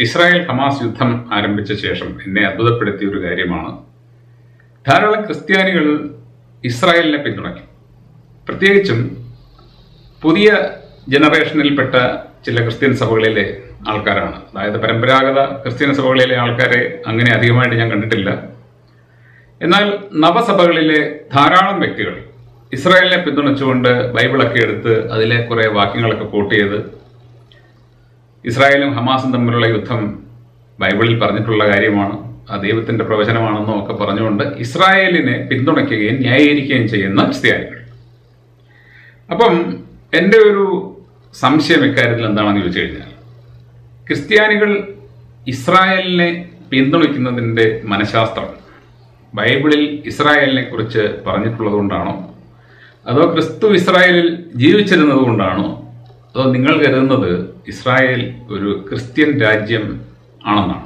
Israel Hamas യുദ്ധം ആരംഭിച്ച ശേഷം എന്നെ അത്ഭുതപ്പെടുത്തിയ ഒരു കാര്യമാണ് ധാരാളം ക്രിസ്ത്യാനികൾ ഇസ്രായേലിനെ പിന്തുണയ്ക്കും പ്രത്യേകിച്ചും പുതിയ ജനറേഷനിൽപ്പെട്ട ചില ക്രിസ്ത്യൻ സഭകളിലെ ആൾക്കാരാണ് അതായത് പരമ്പരാഗത ക്രിസ്ത്യൻ സഭകളിലെ ആൾക്കാരെ അങ്ങനെ അധികമായിട്ട് ഞാൻ കണ്ടിട്ടില്ല എന്നാൽ നവസഭകളിലെ ധാരാളം വ്യക്തികൾ ഇസ്രായേലിനെ പിന്തുണച്ചുകൊണ്ട് ബൈബിളൊക്കെ എടുത്ത് അതിലെ കുറെ വാക്യങ്ങളൊക്കെ കോട്ട് ചെയ്ത് ഇസ്രായേലും ഹമാസും തമ്മിലുള്ള യുദ്ധം ബൈബിളിൽ പറഞ്ഞിട്ടുള്ള കാര്യമാണ് ആ ദൈവത്തിന്റെ പ്രവചനമാണെന്നും ഒക്കെ പറഞ്ഞുകൊണ്ട് ഇസ്രായേലിനെ പിന്തുണയ്ക്കുകയും ന്യായീകരിക്കുകയും ചെയ്യുന്ന ക്രിസ്ത്യാനികൾ അപ്പം എൻ്റെ ഒരു സംശയം ഇക്കാര്യത്തിൽ എന്താണെന്ന് ചോദിച്ചു കഴിഞ്ഞാൽ ക്രിസ്ത്യാനികൾ ഇസ്രായേലിനെ പിന്തുണയ്ക്കുന്നതിൻ്റെ മനഃശാസ്ത്രം ബൈബിളിൽ ഇസ്രായേലിനെ കുറിച്ച് പറഞ്ഞിട്ടുള്ളത് കൊണ്ടാണോ അതോ ക്രിസ്തു ഇസ്രായേലിൽ ജീവിച്ചിരുന്നത് കൊണ്ടാണോ അതോ നിങ്ങൾ കരുതുന്നത് ഇസ്രായേൽ ഒരു ക്രിസ്ത്യൻ രാജ്യം ആണെന്നാണ്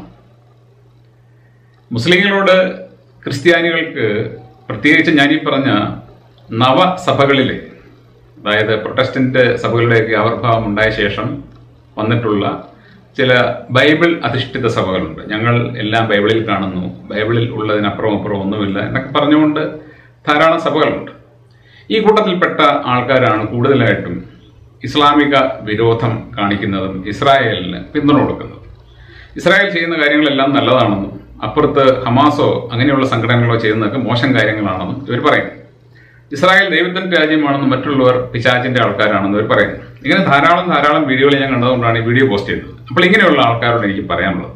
മുസ്ലിങ്ങളോട് ക്രിസ്ത്യാനികൾക്ക് പ്രത്യേകിച്ച് ഞാനീ പറഞ്ഞ നവസഭകളിലെ അതായത് പ്രൊട്ടസ്റ്റന്റ് സഭകളുടെയൊക്കെ ആവിർഭാവം ഉണ്ടായ ശേഷം വന്നിട്ടുള്ള ചില ബൈബിൾ അധിഷ്ഠിത സഭകളുണ്ട് ഞങ്ങൾ എല്ലാം ബൈബിളിൽ കാണുന്നു ബൈബിളിൽ ഉള്ളതിനപ്പുറം അപ്പുറം ഒന്നുമില്ല എന്നൊക്കെ പറഞ്ഞുകൊണ്ട് ധാരാളം സഭകളുണ്ട് ഈ കൂട്ടത്തിൽപ്പെട്ട ആൾക്കാരാണ് കൂടുതലായിട്ടും ഇസ്ലാമിക വിരോധം കാണിക്കുന്നതും ഇസ്രായേലിന് പിന്തുണ കൊടുക്കുന്നതും ഇസ്രായേൽ ചെയ്യുന്ന കാര്യങ്ങളെല്ലാം നല്ലതാണെന്നും അപ്പുറത്ത് ഹമാസോ അങ്ങനെയുള്ള സംഘടനകളോ ചെയ്യുന്നതൊക്കെ മോശം കാര്യങ്ങളാണെന്നും ഇവർ പറയുന്നു ഇസ്രായേൽ ദൈവത്തിന്റെ രാജ്യമാണെന്നും മറ്റുള്ളവർ പിശാചിന്റെ ആൾക്കാരാണെന്ന് ഇവർ പറയുന്നു ഇങ്ങനെ ധാരാളം ധാരാളം വീഡിയോകൾ ഞാൻ കണ്ടതുകൊണ്ടാണ് ഈ വീഡിയോ പോസ്റ്റ് ചെയ്തത് അപ്പോൾ ഇങ്ങനെയുള്ള ആൾക്കാരോട് എനിക്ക് പറയാനുള്ളത്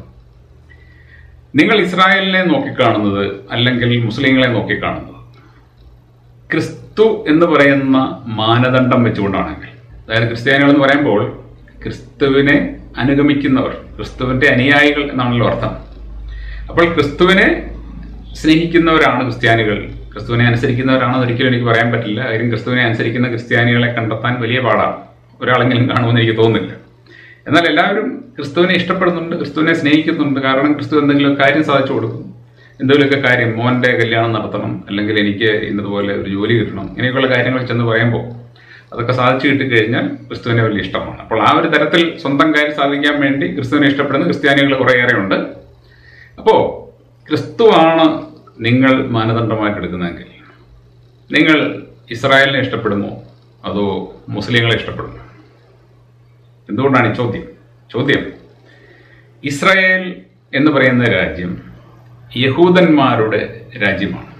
നിങ്ങൾ ഇസ്രായേലിനെ നോക്കിക്കാണുന്നത് അല്ലെങ്കിൽ മുസ്ലിങ്ങളെ നോക്കിക്കാണുന്നത് ക്രിസ്തു എന്ന് പറയുന്ന മാനദണ്ഡം വെച്ചുകൊണ്ടാണെങ്കിൽ അതായത് ക്രിസ്ത്യാനികൾ എന്ന് പറയുമ്പോൾ ക്രിസ്തുവിനെ അനുഗമിക്കുന്നവർ ക്രിസ്തുവിന്റെ അനുയായികൾ എന്നാണല്ലോ അർത്ഥം അപ്പോൾ ക്രിസ്തുവിനെ സ്നേഹിക്കുന്നവരാണ് ക്രിസ്ത്യാനികൾ ക്രിസ്തുവിനെ അനുസരിക്കുന്നവരാണെന്ന് ഒരിക്കലും എനിക്ക് പറയാൻ പറ്റില്ല കാര്യം ക്രിസ്തുവിനെ അനുസരിക്കുന്ന ക്രിസ്ത്യാനികളെ കണ്ടെത്താൻ വലിയ പാടാണ് ഒരാളെങ്കിലും കാണുമെന്ന് എനിക്ക് തോന്നുന്നില്ല എന്നാൽ എല്ലാവരും ക്രിസ്തുവിനെ ഇഷ്ടപ്പെടുന്നുണ്ട് ക്രിസ്തുവിനെ സ്നേഹിക്കുന്നുണ്ട് കാരണം ക്രിസ്തു എന്തെങ്കിലും കാര്യം സാധിച്ചു കൊടുക്കും എന്തെങ്കിലുമൊക്കെ കാര്യം മോൻ്റെ കല്യാണം നടത്തണം അല്ലെങ്കിൽ എനിക്ക് ഇന്നതുപോലെ ഒരു ജോലി കിട്ടണം ഇങ്ങനെയൊക്കെയുള്ള കാര്യങ്ങൾ ചെന്ന് പറയുമ്പോൾ അതൊക്കെ സാധിച്ചു കിട്ടിക്കഴിഞ്ഞാൽ ക്രിസ്തുവിനെ വലിയ ഇഷ്ടമാണ് അപ്പോൾ ആ ഒരു തരത്തിൽ സ്വന്തം കാര്യം സാധിക്കാൻ വേണ്ടി ക്രിസ്തുവിനെ ഇഷ്ടപ്പെടുന്ന ക്രിസ്ത്യാനികൾ കുറേയേറെ ഉണ്ട് അപ്പോൾ ക്രിസ്തുവാണ് നിങ്ങൾ മാനദണ്ഡമായിട്ട് എടുക്കുന്നതെങ്കിൽ നിങ്ങൾ ഇസ്രായേലിനെ ഇഷ്ടപ്പെടുമോ അതോ മുസ്ലിങ്ങളെ ഇഷ്ടപ്പെടുമോ എന്തുകൊണ്ടാണ് ഈ ചോദ്യം ചോദ്യം ഇസ്രായേൽ എന്ന് പറയുന്ന രാജ്യം യഹൂദന്മാരുടെ രാജ്യമാണ്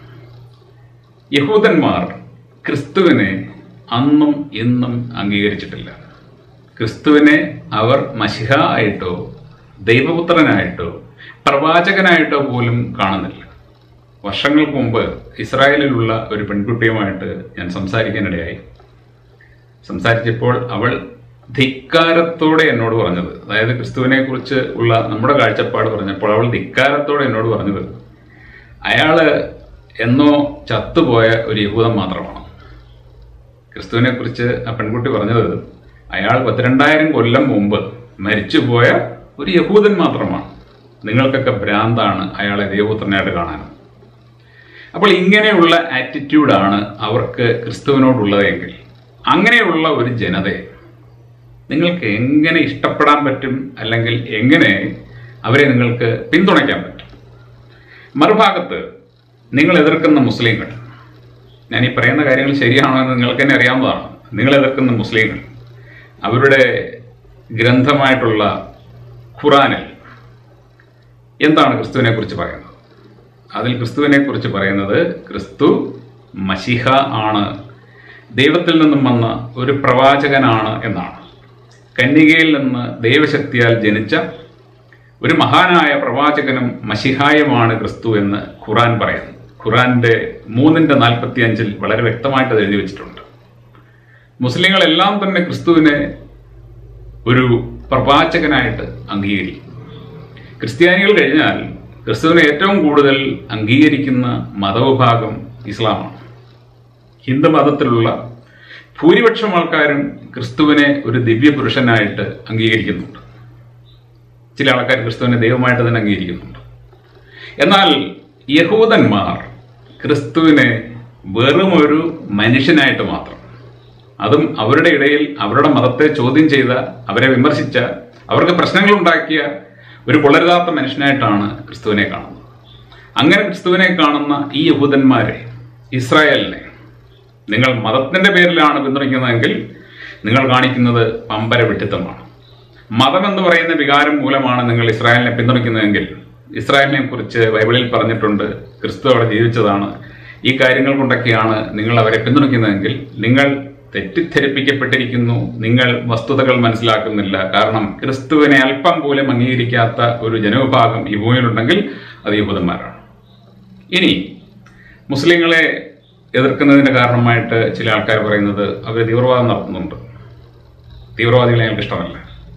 യഹൂദന്മാർ ക്രിസ്തുവിനെ അന്നും ഇന്നും അംഗീകരിച്ചിട്ടില്ല ക്രിസ്തുവിനെ അവർ മഷിഹ ആയിട്ടോ ദൈവപുത്രനായിട്ടോ പ്രവാചകനായിട്ടോ പോലും കാണുന്നില്ല വർഷങ്ങൾക്ക് മുമ്പ് ഇസ്രായേലിലുള്ള ഒരു പെൺകുട്ടിയുമായിട്ട് ഞാൻ സംസാരിക്കാനിടയായി സംസാരിച്ചപ്പോൾ അവൾ ധിക്കാരത്തോടെ എന്നോട് പറഞ്ഞത് അതായത് ക്രിസ്തുവിനെ കുറിച്ച് ഉള്ള നമ്മുടെ കാഴ്ചപ്പാട് പറഞ്ഞപ്പോൾ അവൾ ധിക്കാരത്തോടെ എന്നോട് പറഞ്ഞത് അയാള് എന്നോ ചത്തുപോയ ഒരു യഹൂദം മാത്രമാണ് ക്രിസ്തുവിനെ കുറിച്ച് ആ പെൺകുട്ടി പറഞ്ഞത് അയാൾ പത്തിരണ്ടായിരം കൊല്ലം മുമ്പ് മരിച്ചുപോയ ഒരു യഹൂദൻ മാത്രമാണ് നിങ്ങൾക്കൊക്കെ ഭ്രാന്താണ് അയാളെ ദൈവപുത്രനായിട്ട് കാണാൻ അപ്പോൾ ഇങ്ങനെയുള്ള ആറ്റിറ്റ്യൂഡാണ് അവർക്ക് ക്രിസ്തുവിനോടുള്ളതെങ്കിൽ അങ്ങനെയുള്ള ഒരു ജനതയെ നിങ്ങൾക്ക് എങ്ങനെ ഇഷ്ടപ്പെടാൻ പറ്റും അല്ലെങ്കിൽ എങ്ങനെ അവരെ നിങ്ങൾക്ക് പിന്തുണയ്ക്കാൻ പറ്റും മറുഭാഗത്ത് നിങ്ങൾ എതിർക്കുന്ന മുസ്ലിങ്ങൾ ഞാൻ ഈ പറയുന്ന കാര്യങ്ങൾ ശരിയാണോ എന്ന് നിങ്ങൾക്ക് തന്നെ അറിയാവുന്നതാണ് നിങ്ങൾ എതിർക്കുന്ന മുസ്ലിങ്ങൾ അവരുടെ ഗ്രന്ഥമായിട്ടുള്ള ഖുറാനിൽ എന്താണ് ക്രിസ്തുവിനെ കുറിച്ച് പറയുന്നത് അതിൽ ക്രിസ്തുവിനെ കുറിച്ച് പറയുന്നത് ക്രിസ്തു മഷിഹ ആണ് ദൈവത്തിൽ നിന്നും വന്ന ഒരു പ്രവാചകനാണ് എന്നാണ് കന്യകയിൽ നിന്ന് ദൈവശക്തിയാൽ ജനിച്ച ഒരു മഹാനായ പ്രവാചകനും മഷിഹായുമാണ് ക്രിസ്തു എന്ന് ഖുറാൻ പറയുന്നു ഖുറാന്റെ മൂന്നിന്റെ നാൽപ്പത്തി അഞ്ചിൽ വളരെ വ്യക്തമായിട്ട് അത് എഴുതി വെച്ചിട്ടുണ്ട് മുസ്ലിങ്ങളെല്ലാം തന്നെ ക്രിസ്തുവിനെ ഒരു പ്രവാചകനായിട്ട് അംഗീകരിക്കും ക്രിസ്ത്യാനികൾ കഴിഞ്ഞാൽ ക്രിസ്തുവിനെ ഏറ്റവും കൂടുതൽ അംഗീകരിക്കുന്ന മതവിഭാഗം ഇസ്ലാമാണ് ഹിന്ദു മതത്തിലുള്ള ഭൂരിപക്ഷം ആൾക്കാരും ക്രിസ്തുവിനെ ഒരു ദിവ്യപുരുഷനായിട്ട് അംഗീകരിക്കുന്നുണ്ട് ചില ആൾക്കാർ ക്രിസ്തുവിനെ ദൈവമായിട്ട് തന്നെ അംഗീകരിക്കുന്നുണ്ട് എന്നാൽ യഹൂദന്മാർ ക്രിസ്തുവിനെ വെറും ഒരു മനുഷ്യനായിട്ട് മാത്രം അതും അവരുടെ ഇടയിൽ അവരുടെ മതത്തെ ചോദ്യം ചെയ്ത അവരെ വിമർശിച്ച അവർക്ക് പ്രശ്നങ്ങൾ ഉണ്ടാക്കിയ ഒരു കൊള്ളരുതാത്ത മനുഷ്യനായിട്ടാണ് ക്രിസ്തുവിനെ കാണുന്നത് അങ്ങനെ ക്രിസ്തുവിനെ കാണുന്ന ഈ യഹൂദന്മാരെ ഇസ്രായേലിനെ നിങ്ങൾ മതത്തിന്റെ പേരിലാണ് പിന്തുണയ്ക്കുന്നതെങ്കിൽ നിങ്ങൾ കാണിക്കുന്നത് പമ്പര വിട്ടിത്തമാണ് മതം എന്ന് പറയുന്ന വികാരം മൂലമാണ് നിങ്ങൾ ഇസ്രായേലിനെ പിന്തുണയ്ക്കുന്നതെങ്കിൽ ഇസ്രായേലിനെ കുറിച്ച് ബൈബിളിൽ പറഞ്ഞിട്ടുണ്ട് ക്രിസ്തു അവിടെ ജീവിച്ചതാണ് ഈ കാര്യങ്ങൾ കൊണ്ടൊക്കെയാണ് നിങ്ങൾ അവരെ പിന്തുണയ്ക്കുന്നതെങ്കിൽ നിങ്ങൾ തെറ്റിദ്ധരിപ്പിക്കപ്പെട്ടിരിക്കുന്നു നിങ്ങൾ വസ്തുതകൾ മനസ്സിലാക്കുന്നില്ല കാരണം ക്രിസ്തുവിനെ അല്പം പോലും അംഗീകരിക്കാത്ത ഒരു ജനവിഭാഗം ഈ ഭൂമിയിലുണ്ടെങ്കിൽ അത് യഹൂദന്മാരാണ് ഇനി മുസ്ലിങ്ങളെ എതിർക്കുന്നതിന്റെ കാരണമായിട്ട് ചില ആൾക്കാർ പറയുന്നത് അവർ തീവ്രവാദം നടത്തുന്നുണ്ട് തീവ്രവാദികളെ ഞങ്ങൾക്ക് ഇഷ്ടമല്ല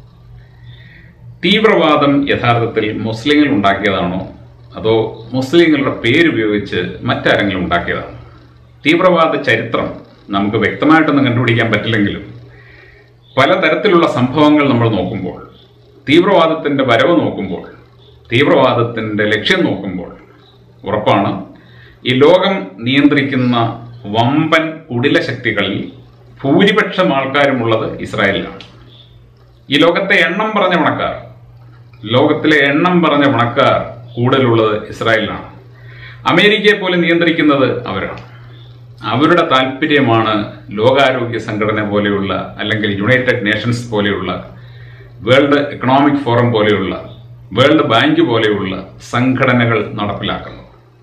തീവ്രവാദം യഥാർത്ഥത്തിൽ മുസ്ലിങ്ങൾ ഉണ്ടാക്കിയതാണോ അതോ മുസ്ലിങ്ങളുടെ പേരുപയോഗിച്ച് മറ്റാരെങ്കിലും ഉണ്ടാക്കിയതാണോ തീവ്രവാദ ചരിത്രം നമുക്ക് വ്യക്തമായിട്ടൊന്നും കണ്ടുപിടിക്കാൻ പറ്റില്ലെങ്കിലും പലതരത്തിലുള്ള സംഭവങ്ങൾ നമ്മൾ നോക്കുമ്പോൾ തീവ്രവാദത്തിന്റെ വരവ് നോക്കുമ്പോൾ തീവ്രവാദത്തിന്റെ ലക്ഷ്യം നോക്കുമ്പോൾ ഉറപ്പാണ് ഈ ലോകം നിയന്ത്രിക്കുന്ന വമ്പൻ കുടില ശക്തികളിൽ ഭൂരിപക്ഷം ആൾക്കാരുമുള്ളത് ഇസ്രായേലിലാണ് ഈ ലോകത്തെ എണ്ണം പറഞ്ഞ പണക്കാർ ലോകത്തിലെ എണ്ണം പറഞ്ഞ പണക്കാർ കൂടുതലുള്ളത് ഇസ്രായേലിലാണ് അമേരിക്കയെ പോലും നിയന്ത്രിക്കുന്നത് അവരാണ് അവരുടെ താല്പര്യമാണ് ലോകാരോഗ്യ സംഘടന പോലെയുള്ള അല്ലെങ്കിൽ യുണൈറ്റഡ് നേഷൻസ് പോലെയുള്ള വേൾഡ് എക്കണോമിക് ഫോറം പോലെയുള്ള വേൾഡ് ബാങ്ക് പോലെയുള്ള സംഘടനകൾ നടപ്പിലാക്കുന്നത്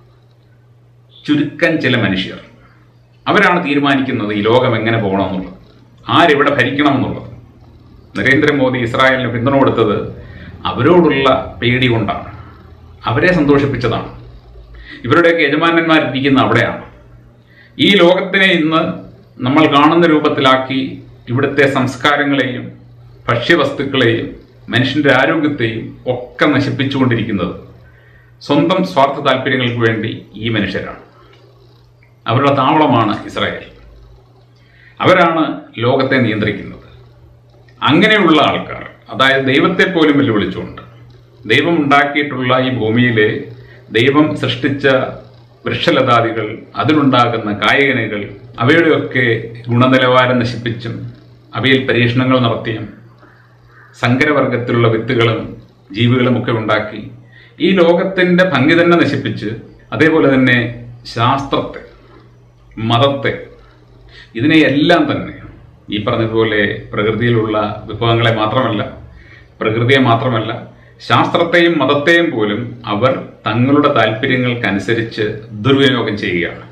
ചുരുക്കം ചില മനുഷ്യർ അവരാണ് തീരുമാനിക്കുന്നത് ഈ ലോകം എങ്ങനെ പോകണമെന്നുള്ളത് ആരെവിടെ ഭരിക്കണം എന്നുള്ളത് നരേന്ദ്രമോദി ഇസ്രായേലിന് പിന്തുണ കൊടുത്തത് അവരോടുള്ള പേടി കൊണ്ടാണ് അവരെ സന്തോഷിപ്പിച്ചതാണ് ഇവരുടെയൊക്കെ യജമാനന്മാരിരിക്കുന്ന അവിടെയാണ് ഈ ലോകത്തിനെ ഇന്ന് നമ്മൾ കാണുന്ന രൂപത്തിലാക്കി ഇവിടുത്തെ സംസ്കാരങ്ങളെയും ഭക്ഷ്യവസ്തുക്കളെയും മനുഷ്യന്റെ ആരോഗ്യത്തെയും ഒക്കെ നശിപ്പിച്ചുകൊണ്ടിരിക്കുന്നത് സ്വന്തം സ്വാർത്ഥ താല്പര്യങ്ങൾക്ക് വേണ്ടി ഈ മനുഷ്യരാണ് അവരുടെ താവളമാണ് ഇസ്രായേൽ അവരാണ് ലോകത്തെ നിയന്ത്രിക്കുന്നത് അങ്ങനെയുള്ള ആൾക്കാർ അതായത് ദൈവത്തെ പോലും വെല്ലുവിളിച്ചുകൊണ്ട് ദൈവം ഉണ്ടാക്കിയിട്ടുള്ള ഈ ഭൂമിയിലെ ദൈവം സൃഷ്ടിച്ച വൃക്ഷലതാദികൾ അതിലുണ്ടാകുന്ന കായകനികൾ അവയുടെയൊക്കെ ഗുണനിലവാരം നശിപ്പിച്ചും അവയിൽ പരീക്ഷണങ്ങൾ നടത്തിയും സങ്കരവർഗത്തിലുള്ള വിത്തുകളും ജീവികളും ഒക്കെ ഉണ്ടാക്കി ഈ ലോകത്തിന്റെ ഭംഗി തന്നെ നശിപ്പിച്ച് അതേപോലെ തന്നെ ശാസ്ത്രത്തെ മതത്തെ ഇതിനെയെല്ലാം തന്നെ ഈ പറഞ്ഞതുപോലെ പ്രകൃതിയിലുള്ള വിഭവങ്ങളെ മാത്രമല്ല പ്രകൃതിയെ മാത്രമല്ല ശാസ്ത്രത്തെയും മതത്തെയും പോലും അവർ തങ്ങളുടെ താല്പര്യങ്ങൾക്കനുസരിച്ച് ദുർവിനിയോഗം ചെയ്യുകയാണ്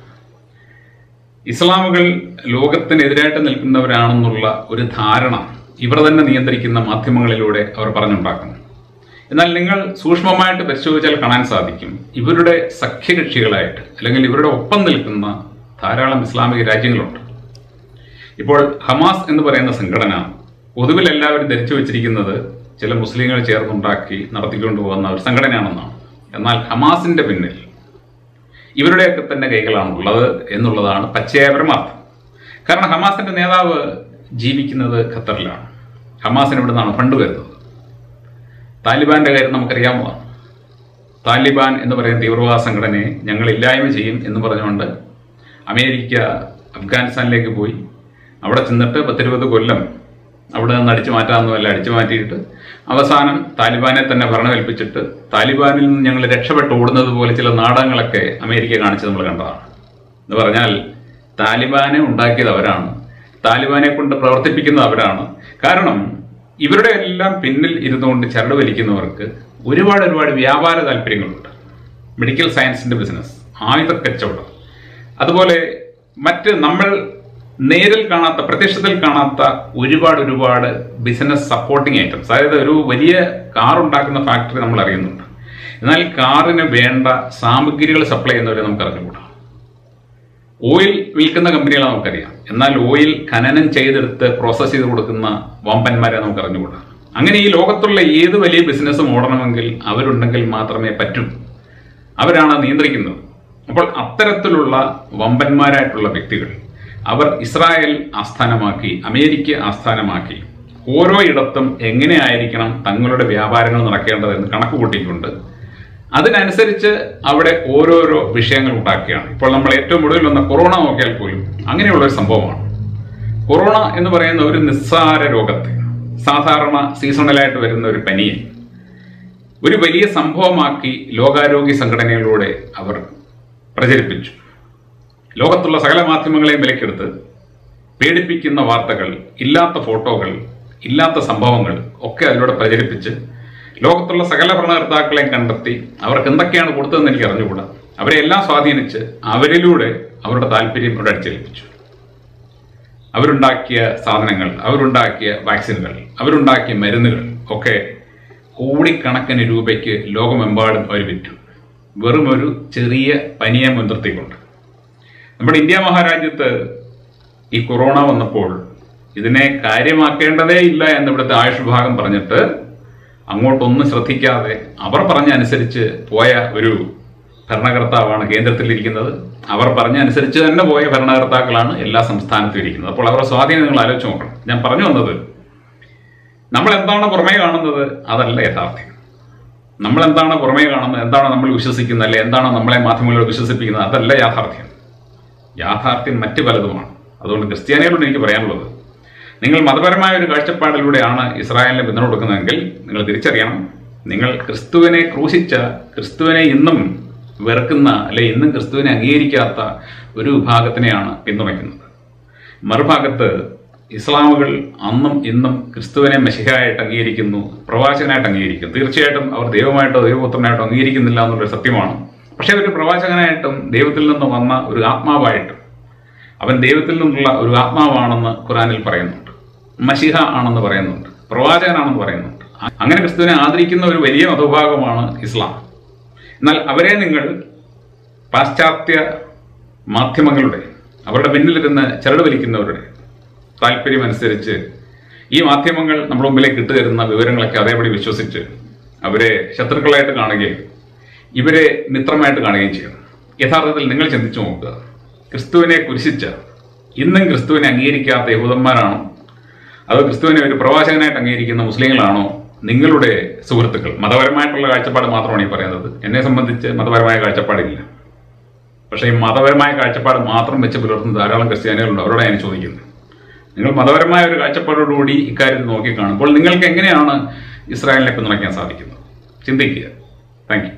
ഇസ്ലാമുകൾ ലോകത്തിനെതിരായിട്ട് നിൽക്കുന്നവരാണെന്നുള്ള ഒരു ധാരണ ഇവർ തന്നെ നിയന്ത്രിക്കുന്ന മാധ്യമങ്ങളിലൂടെ അവർ പറഞ്ഞുണ്ടാക്കുന്നു എന്നാൽ നിങ്ങൾ സൂക്ഷ്മമായിട്ട് പരിശോധിച്ചാൽ കാണാൻ സാധിക്കും ഇവരുടെ സഖ്യകക്ഷികളായിട്ട് അല്ലെങ്കിൽ ഇവരുടെ ഒപ്പം നിൽക്കുന്ന ധാരാളം ഇസ്ലാമിക രാജ്യങ്ങളുണ്ട് ഇപ്പോൾ ഹമാസ് എന്ന് പറയുന്ന സംഘടന പൊതുവിൽ എല്ലാവരും ധരിച്ചു വെച്ചിരിക്കുന്നത് ചില മുസ്ലിങ്ങൾ ചേർന്നുണ്ടാക്കി നടത്തിക്കൊണ്ടു പോകുന്ന ഒരു സംഘടനയാണെന്നാണ് എന്നാൽ ഹമാസിന്റെ പിന്നിൽ ഇവരുടെയൊക്കെ തന്നെ കൈകളാണ് ഉള്ളത് എന്നുള്ളതാണ് പച്ചയായ പരമാർത്ഥം കാരണം ഹമാസിന്റെ നേതാവ് ജീവിക്കുന്നത് ഖത്തറിലാണ് ഹമാസിന് ഇവിടെ നിന്നാണ് ഫണ്ട് വരുന്നത് താലിബാന്റെ കാര്യം നമുക്കറിയാവുന്നതാണ് താലിബാൻ എന്ന് പറയുന്ന തീവ്രവാദ സംഘടനയെ ഞങ്ങൾ ഇല്ലായ്മ ചെയ്യും എന്ന് പറഞ്ഞുകൊണ്ട് അമേരിക്ക അഫ്ഗാനിസ്ഥാനിലേക്ക് പോയി അവിടെ ചെന്നിട്ട് പത്തിരുപത് കൊല്ലം അവിടെ നിന്ന് അടിച്ചു മാറ്റാമെന്നുമല്ല അടിച്ചു മാറ്റിയിട്ട് അവസാനം താലിബാനെ തന്നെ ഭരണമേൽപ്പിച്ചിട്ട് താലിബാനിൽ നിന്ന് ഞങ്ങൾ രക്ഷപ്പെട്ട് ഓടുന്നത് പോലെ ചില നാടകങ്ങളൊക്കെ അമേരിക്ക കാണിച്ചത് നമ്മൾ കണ്ടതാണ് എന്ന് പറഞ്ഞാൽ താലിബാനെ ഉണ്ടാക്കിയത് അവരാണ് താലിബാനെ കൊണ്ട് പ്രവർത്തിപ്പിക്കുന്നത് അവരാണ് കാരണം ഇവരുടെ എല്ലാം പിന്നിൽ ഇരുന്നുകൊണ്ട് ചരട് വലിക്കുന്നവർക്ക് ഒരുപാട് ഒരുപാട് വ്യാപാര താല്പര്യങ്ങളുണ്ട് മെഡിക്കൽ സയൻസിന്റെ ബിസിനസ് ആയുധ കച്ചവടം അതുപോലെ മറ്റ് നമ്മൾ നേരിൽ കാണാത്ത പ്രത്യക്ഷത്തിൽ കാണാത്ത ഒരുപാട് ഒരുപാട് ബിസിനസ് സപ്പോർട്ടിംഗ് ഐറ്റംസ് അതായത് ഒരു വലിയ കാർ ഉണ്ടാക്കുന്ന ഫാക്ടറി നമ്മൾ അറിയുന്നുണ്ട് എന്നാൽ കാറിന് വേണ്ട സാമഗ്രികൾ സപ്ലൈ ചെയ്യുന്നവരെ നമുക്ക് അറിഞ്ഞുകൂടാ ഓയിൽ വിൽക്കുന്ന കമ്പനികളെ നമുക്കറിയാം എന്നാൽ ഓയിൽ ഖനനം ചെയ്തെടുത്ത് പ്രോസസ്സ് ചെയ്ത് കൊടുക്കുന്ന വമ്പന്മാരെ നമുക്ക് അറിഞ്ഞുകൂടാ അങ്ങനെ ഈ ലോകത്തുള്ള ഏത് വലിയ ബിസിനസ്സും ഓടണമെങ്കിൽ അവരുണ്ടെങ്കിൽ മാത്രമേ പറ്റൂ അവരാണ് നിയന്ത്രിക്കുന്നത് അപ്പോൾ അത്തരത്തിലുള്ള വമ്പന്മാരായിട്ടുള്ള വ്യക്തികൾ അവർ ഇസ്രായേൽ ആസ്ഥാനമാക്കി അമേരിക്ക ആസ്ഥാനമാക്കി ഓരോ ഇടത്തും എങ്ങനെയായിരിക്കണം തങ്ങളുടെ വ്യാപാരങ്ങൾ നടക്കേണ്ടതെന്ന് കണക്ക് കൂട്ടിക്കൊണ്ട് അതിനനുസരിച്ച് അവിടെ ഓരോരോ വിഷയങ്ങൾ ഉണ്ടാക്കുകയാണ് ഇപ്പോൾ നമ്മൾ ഏറ്റവും ഒടുവിൽ വന്ന കൊറോണ നോക്കിയാൽ പോലും അങ്ങനെയുള്ള ഒരു സംഭവമാണ് കൊറോണ എന്ന് പറയുന്ന ഒരു നിസ്സാര രോഗത്തെ സാധാരണ സീസണലായിട്ട് വരുന്ന ഒരു പനിയെ ഒരു വലിയ സംഭവമാക്കി ലോകാരോഗ്യ സംഘടനയിലൂടെ അവർ പ്രചരിപ്പിച്ചു ലോകത്തുള്ള സകല മാധ്യമങ്ങളെയും വിലക്കെടുത്ത് പേടിപ്പിക്കുന്ന വാർത്തകൾ ഇല്ലാത്ത ഫോട്ടോകൾ ഇല്ലാത്ത സംഭവങ്ങൾ ഒക്കെ അതിലൂടെ പ്രചരിപ്പിച്ച് ലോകത്തുള്ള സകല ഭരണകർത്താക്കളെയും കണ്ടെത്തി അവർക്ക് എന്തൊക്കെയാണ് കൊടുത്തതെന്ന് എനിക്ക് അറിഞ്ഞുകൂടാ അവരെ എല്ലാം സ്വാധീനിച്ച് അവരിലൂടെ അവരുടെ താല്പര്യം ഇവിടെ അടിച്ചേൽപ്പിച്ചു അവരുണ്ടാക്കിയ സാധനങ്ങൾ അവരുണ്ടാക്കിയ വാക്സിനുകൾ അവരുണ്ടാക്കിയ മരുന്നുകൾ ഒക്കെ കോടിക്കണക്കിന് രൂപയ്ക്ക് ലോകമെമ്പാടും അവർ വിറ്റു വെറും ഒരു ചെറിയ പനിയെ മുൻനിർത്തിക്കൊണ്ട് നമ്മുടെ ഇന്ത്യ മഹാരാജ്യത്ത് ഈ കൊറോണ വന്നപ്പോൾ ഇതിനെ കാര്യമാക്കേണ്ടതേ ഇല്ല എന്ന് ഇവിടുത്തെ ആയുഷ് വിഭാഗം പറഞ്ഞിട്ട് അങ്ങോട്ടൊന്നും ശ്രദ്ധിക്കാതെ അവർ പറഞ്ഞ അനുസരിച്ച് പോയ ഒരു ഭരണകർത്താവാണ് കേന്ദ്രത്തിലിരിക്കുന്നത് അവർ പറഞ്ഞ അനുസരിച്ച് തന്നെ പോയ ഭരണകർത്താക്കളാണ് എല്ലാ സംസ്ഥാനത്തും ഇരിക്കുന്നത് അപ്പോൾ അവരുടെ സ്വാധീനം നിങ്ങൾ ആലോചിച്ച് നോക്കണം ഞാൻ പറഞ്ഞു വന്നത് നമ്മൾ എന്താണ് പുറമേ കാണുന്നത് അതല്ല യാഥാർത്ഥ്യം നമ്മൾ എന്താണ് പുറമേ കാണുന്നത് എന്താണ് നമ്മൾ വിശ്വസിക്കുന്നത് അല്ലെ എന്താണ് നമ്മളെ മാധ്യമങ്ങൾ വിശ്വസിപ്പിക്കുന്നത് അതല്ല യാഥാർത്ഥ്യം യാഥാർത്ഥ്യം മറ്റു പലതുമാണ് അതുകൊണ്ട് ക്രിസ്ത്യാനികളോട് എനിക്ക് പറയാനുള്ളത് നിങ്ങൾ മതപരമായ ഒരു കാഴ്ചപ്പാടിലൂടെയാണ് ഇസ്രായേലിനെ പിന്തുണ കൊടുക്കുന്നതെങ്കിൽ നിങ്ങൾ തിരിച്ചറിയണം നിങ്ങൾ ക്രിസ്തുവിനെ ക്രൂശിച്ച ക്രിസ്തുവിനെ ഇന്നും വെറുക്കുന്ന അല്ലെ ഇന്നും ക്രിസ്തുവിനെ അംഗീകരിക്കാത്ത ഒരു വിഭാഗത്തിനെയാണ് പിന്തുണയ്ക്കുന്നത് മറുഭാഗത്ത് ഇസ്ലാമുകൾ അന്നും ഇന്നും ക്രിസ്തുവിനെ മെഷിഹായിട്ട് അംഗീകരിക്കുന്നു പ്രവാചകനായിട്ട് അംഗീകരിക്കുന്നു തീർച്ചയായിട്ടും അവർ ദൈവമായിട്ടോ ദൈവപുത്രനായിട്ടോ അംഗീകരിക്കുന്നില്ല എന്നുള്ളൊരു സത്യമാണ് പക്ഷേ ഒരു പ്രവാചകനായിട്ടും ദൈവത്തിൽ നിന്ന് വന്ന ഒരു ആത്മാവായിട്ടും അവൻ ദൈവത്തിൽ നിന്നുള്ള ഒരു ആത്മാവാണെന്ന് ഖുറാനിൽ പറയുന്നുണ്ട് മഷിഹ ആണെന്ന് പറയുന്നുണ്ട് പ്രവാചകനാണെന്ന് പറയുന്നുണ്ട് അങ്ങനെ ക്രിസ്തുവിനെ ആദരിക്കുന്ന ഒരു വലിയ മതവിഭാഗമാണ് ഇസ്ലാം എന്നാൽ അവരെ നിങ്ങൾ പാശ്ചാത്യ മാധ്യമങ്ങളുടെ അവരുടെ പിന്നിലിരുന്ന് ചരട് വലിക്കുന്നവരുടെ താല്പര്യമനുസരിച്ച് ഈ മാധ്യമങ്ങൾ നമ്മുടെ മുമ്പിലേക്ക് ഇട്ടുതരുന്ന വിവരങ്ങളൊക്കെ അതേപടി വിശ്വസിച്ച് അവരെ ശത്രുക്കളായിട്ട് കാണുകയും ഇവരെ മിത്രമായിട്ട് കാണുകയും ചെയ്യണം യഥാർത്ഥത്തിൽ നിങ്ങൾ ചിന്തിച്ചു നോക്കുക ക്രിസ്തുവിനെ കുരിശിച്ച ഇന്നും ക്രിസ്തുവിനെ അംഗീകരിക്കാത്ത യഹൂദന്മാരാണോ അതോ ക്രിസ്തുവിനെ ഒരു പ്രവാചകനായിട്ട് അംഗീകരിക്കുന്ന മുസ്ലിങ്ങളാണോ നിങ്ങളുടെ സുഹൃത്തുക്കൾ മതപരമായിട്ടുള്ള കാഴ്ചപ്പാട് മാത്രമാണ് ഈ പറയുന്നത് എന്നെ സംബന്ധിച്ച് മതപരമായ കാഴ്ചപ്പാടില്ല പക്ഷേ ഈ മതപരമായ കാഴ്ചപ്പാട് മാത്രം വെച്ച് പുലർത്തുന്ന ധാരാളം ക്രിസ്ത്യാനികളുണ്ട് അവരോട് ഞാൻ ചോദിക്കുന്നത് നിങ്ങൾ മതപരമായ ഒരു കാഴ്ചപ്പാടോടുകൂടി ഇക്കാര്യത്തിൽ നോക്കിക്കാണുമ്പോൾ നിങ്ങൾക്ക് എങ്ങനെയാണ് ഇസ്രായേലിനെ പിന്തുണയ്ക്കാൻ സാധിക്കുന്നത് ചിന്തിക്കുക താങ്ക് യു